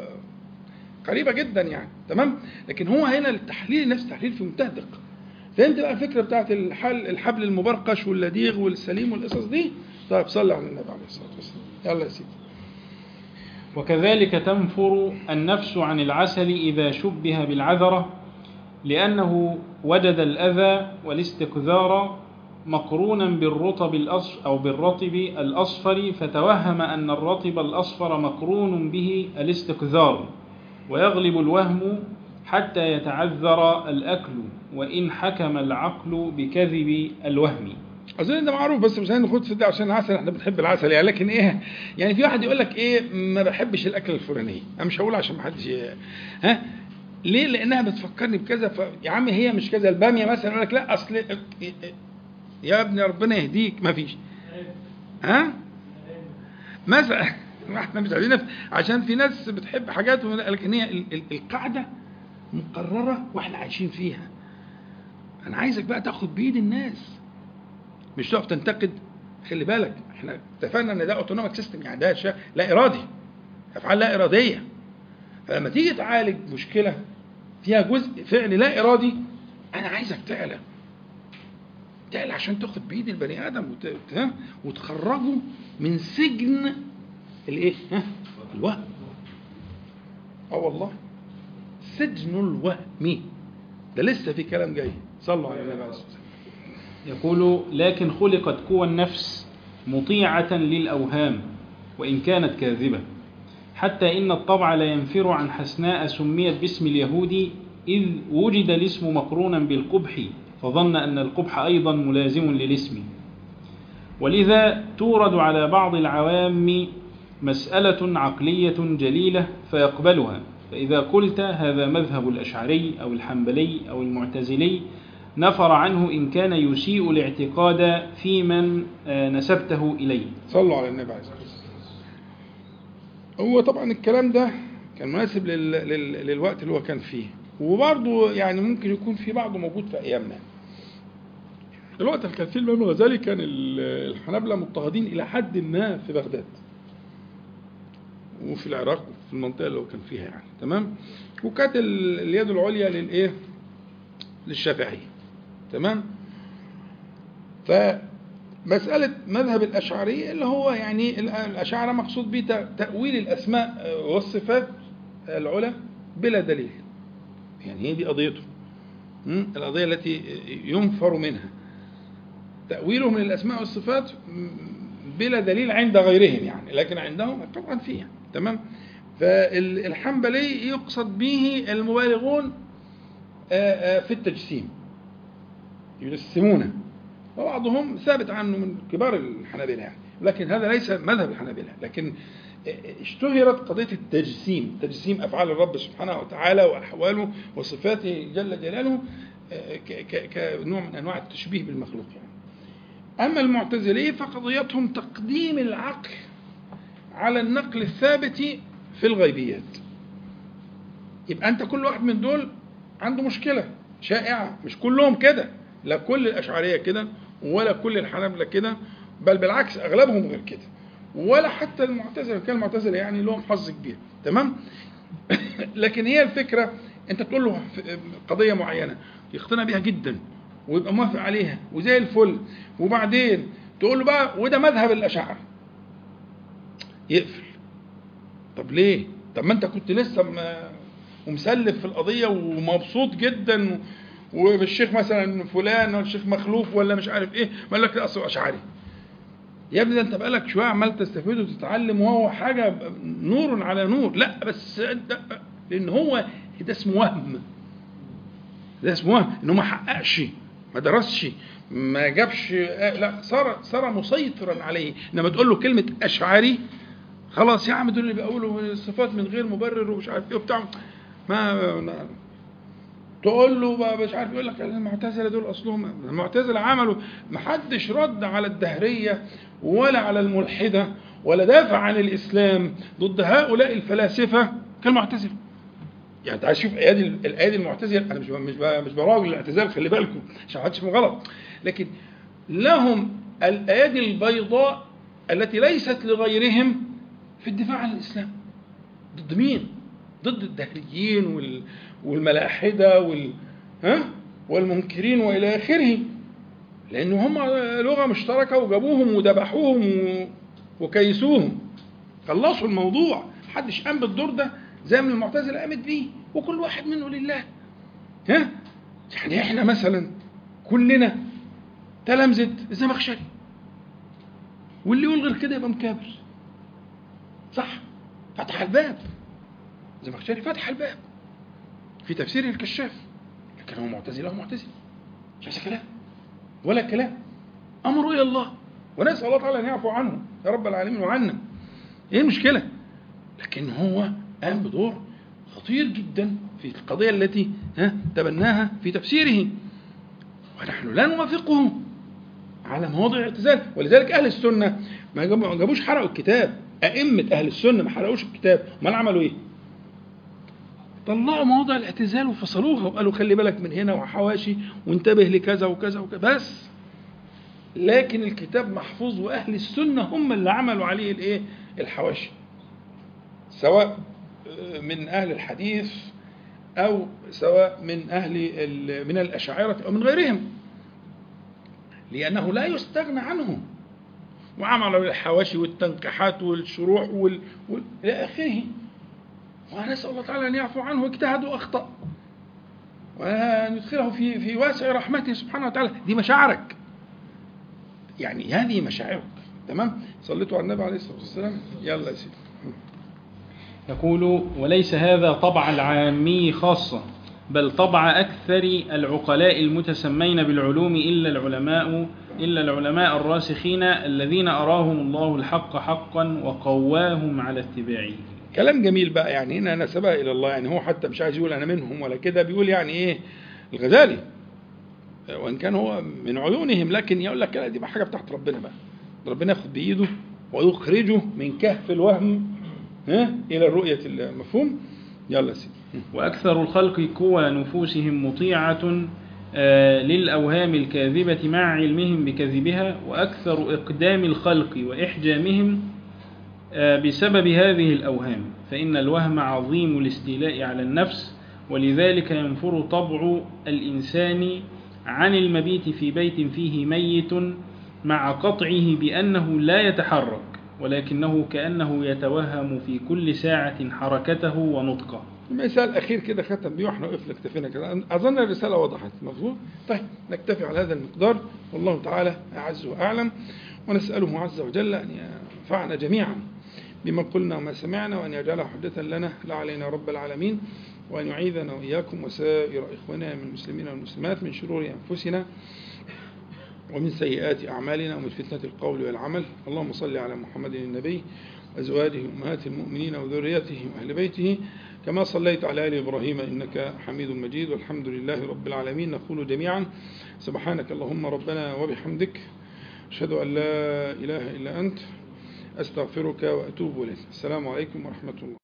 قريبة جدا يعني تمام لكن هو هنا التحليل نفس التحليل في منتهى الدقة فهمت بقى الفكره بتاعت الحل الحبل المبرقش واللديغ والسليم والقصص دي طيب صلي على النبي عليه الصلاه والسلام يلا يا سيدي وكذلك تنفر النفس عن العسل إذا شبه بالعذرة لأنه وجد الأذى والاستقذار مقرونا بالرطب الأصفر أو بالرطب الأصفر فتوهم أن الرطب الأصفر مقرون به الاستقذار ويغلب الوهم حتى يتعذر الأكل وإن حكم العقل بكذب الوهم اظن ده معروف بس مش هناخد في ده عشان العسل احنا بنحب العسل يعني لكن ايه يعني في واحد يقول لك ايه ما بحبش الاكل الفلاني انا مش هقول عشان ما حدش ها ليه لانها بتفكرني بكذا ف... يا عم هي مش كذا الباميه مثلا يقول لك لا اصل يا ابني ربنا يهديك ما فيش ها مثلا احنا مش عايزين عشان في ناس بتحب حاجات لكن هي القاعده مقرره واحنا عايشين فيها انا عايزك بقى تاخد بايد الناس مش تقف تنتقد خلي بالك احنا اتفقنا ان ده اوتونوميك سيستم يعني ده شيء لا ارادي افعال لا اراديه فلما تيجي تعالج مشكله فيها جزء فعل لا ارادي انا عايزك تعلى تعلى عشان تاخد بايد البني ادم وت... وتخرجه من سجن الايه ها الوهم اه والله سجن الوهم ده لسه في كلام جاي صلوا على النبي عليه الصلاه والسلام يقول لكن خلقت قوى النفس مطيعة للأوهام وإن كانت كاذبة حتى إن الطبع لا ينفر عن حسناء سميت باسم اليهود إذ وجد الاسم مقرونا بالقبح فظن أن القبح أيضا ملازم للاسم ولذا تورد على بعض العوام مسألة عقلية جليلة فيقبلها فإذا قلت هذا مذهب الأشعري أو الحنبلي أو المعتزلي نفر عنه إن كان يسيء الاعتقاد في من نسبته إليه صلوا على النبي عليه الصلاة والسلام هو طبعا الكلام ده كان مناسب لل... لل... للوقت اللي هو كان فيه وبرضه يعني ممكن يكون في بعضه موجود في أيامنا الوقت اللي كان فيه الإمام الغزالي كان الحنابلة مضطهدين إلى حد ما في بغداد وفي العراق في المنطقة اللي هو كان فيها يعني تمام وكانت اليد العليا للإيه للشافعية تمام فمسألة مذهب الأشعرية اللي هو يعني الأشاعرة مقصود به تأويل الأسماء والصفات العلى بلا دليل يعني هي دي قضيته القضية التي ينفر منها تأويلهم للأسماء والصفات بلا دليل عند غيرهم يعني لكن عندهم طبعا فيها تمام فالحنبلي يقصد به المبالغون في التجسيم يجسمونه وبعضهم ثابت عنه من كبار الحنابلة يعني لكن هذا ليس مذهب الحنابلة لكن اشتهرت قضية التجسيم تجسيم أفعال الرب سبحانه وتعالى وأحواله وصفاته جل جلاله كنوع من أنواع التشبيه بالمخلوق يعني أما المعتزلية فقضيتهم تقديم العقل على النقل الثابت في الغيبيات يبقى أنت كل واحد من دول عنده مشكلة شائعة مش كلهم كده لا كل الأشعرية كده ولا كل الحنابلة كده بل بالعكس أغلبهم غير كده ولا حتى المعتزلة كان المعتزلة يعني لهم حظ كبير تمام لكن هي الفكرة أنت تقول له قضية معينة يقتنع بها جدا ويبقى موافق عليها وزي الفل وبعدين تقول له بقى وده مذهب الأشاعرة يقفل طب ليه؟ طب ما أنت كنت لسه ومسلف في القضية ومبسوط جدا والشيخ مثلا فلان ولا الشيخ مخلوف ولا مش عارف ايه قال لك لا اصل اشعري يا ابني ده انت بقالك شويه عمال تستفيد وتتعلم وهو حاجه نور على نور لا بس انت لان هو ده اسمه وهم ده اسمه وهم انه ما حققش ما درسش ما جابش لا صار صار مسيطرا عليه انما تقول له كلمه اشعري خلاص يا عم دول اللي بيقولوا الصفات من غير مبرر ومش عارف ايه وبتاع ما تقول له مش عارف يقول لك المعتزله دول اصلهم المعتزله عملوا ما حدش رد على الدهريه ولا على الملحده ولا دافع عن الاسلام ضد هؤلاء الفلاسفه كالمعتزله يعني تعال شوف ايادي الايادي المعتزله انا مش مش مش براجل الاعتزال خلي بالكم عشان ما حدش غلط لكن لهم الايادي البيضاء التي ليست لغيرهم في الدفاع عن الاسلام ضد مين؟ ضد الدهريين وال والملاحدة وال ها والمنكرين وإلى آخره لأن هم لغة مشتركة وجابوهم وذبحوهم وكيسوهم خلصوا الموضوع محدش قام بالدور ده زي ما المعتزلة قامت بيه وكل واحد منه لله ها يعني احنا مثلا كلنا تلامذة الزمخشري واللي يقول غير كده يبقى مكابر صح فتح الباب الزمخشري فتح الباب في تفسيره الكشاف لكن هو معتزل هو معتزل مش عايز كلام ولا كلام امره الى الله ونسال الله تعالى ان يعفو عنه يا رب العالمين وعنا ايه المشكله لكن هو قام بدور خطير جدا في القضيه التي ها تبناها في تفسيره ونحن لا نوافقه على مواضع الاعتزال ولذلك اهل السنه ما جابوش حرقوا الكتاب ائمه اهل السنه ما حرقوش الكتاب امال عملوا ايه طلعوا مواضع الاعتزال وفصلوها وقالوا خلي بالك من هنا وحواشي وانتبه لكذا وكذا وكذا بس لكن الكتاب محفوظ واهل السنه هم اللي عملوا عليه الايه الحواشي سواء من اهل الحديث او سواء من اهل من الاشاعره او من غيرهم لانه لا يستغنى عنهم وعملوا الحواشي والتنقيحات والشروح وال... وال... الى اخره ونسأل الله تعالى أن يعفو عنه واجتهد وأخطأ وأن يدخله في في واسع رحمته سبحانه وتعالى دي مشاعرك يعني هذه مشاعرك تمام صليتوا على النبي عليه الصلاة والسلام يلا يا سيدي يقول وليس هذا طبع العامي خاصة بل طبع أكثر العقلاء المتسمين بالعلوم إلا العلماء إلا العلماء الراسخين الذين أراهم الله الحق حقا وقواهم على اتباعه كلام جميل بقى يعني هنا نسبها الى الله يعني هو حتى مش عايز يقول انا منهم ولا كده بيقول يعني ايه الغزالي وان كان هو من عيونهم لكن يقول لك لا دي بقى حاجه بتاعت ربنا بقى ربنا ياخد بايده ويخرجه من كهف الوهم ها الى الرؤيه المفهوم يلا سيدي وأكثر الخلق قوى نفوسهم مطيعة آه للأوهام الكاذبة مع علمهم بكذبها وأكثر إقدام الخلق وإحجامهم آه بسبب هذه الأوهام فإن الوهم عظيم الاستيلاء على النفس ولذلك ينفر طبع الإنسان عن المبيت في بيت فيه ميت مع قطعه بأنه لا يتحرك ولكنه كأنه يتوهم في كل ساعة حركته ونطقه المثال الأخير كده ختم بيه واحنا وقفنا اكتفينا كده أظن الرسالة وضحت مظبوط طيب نكتفي على هذا المقدار والله تعالى أعز وأعلم ونسأله عز وجل أن ينفعنا جميعا بما قلنا وما سمعنا وأن يجعلها حجة لنا لا علينا رب العالمين وأن يعيذنا وإياكم وسائر إخواننا من المسلمين والمسلمات من شرور أنفسنا ومن سيئات أعمالنا ومن فتنة القول والعمل اللهم صل على محمد النبي أزواجه أمهات المؤمنين وذريته وأهل بيته كما صليت على آل إبراهيم إنك حميد مجيد والحمد لله رب العالمين نقول جميعا سبحانك اللهم ربنا وبحمدك أشهد أن لا إله إلا أنت أستغفرك وأتوب إليك السلام عليكم ورحمة الله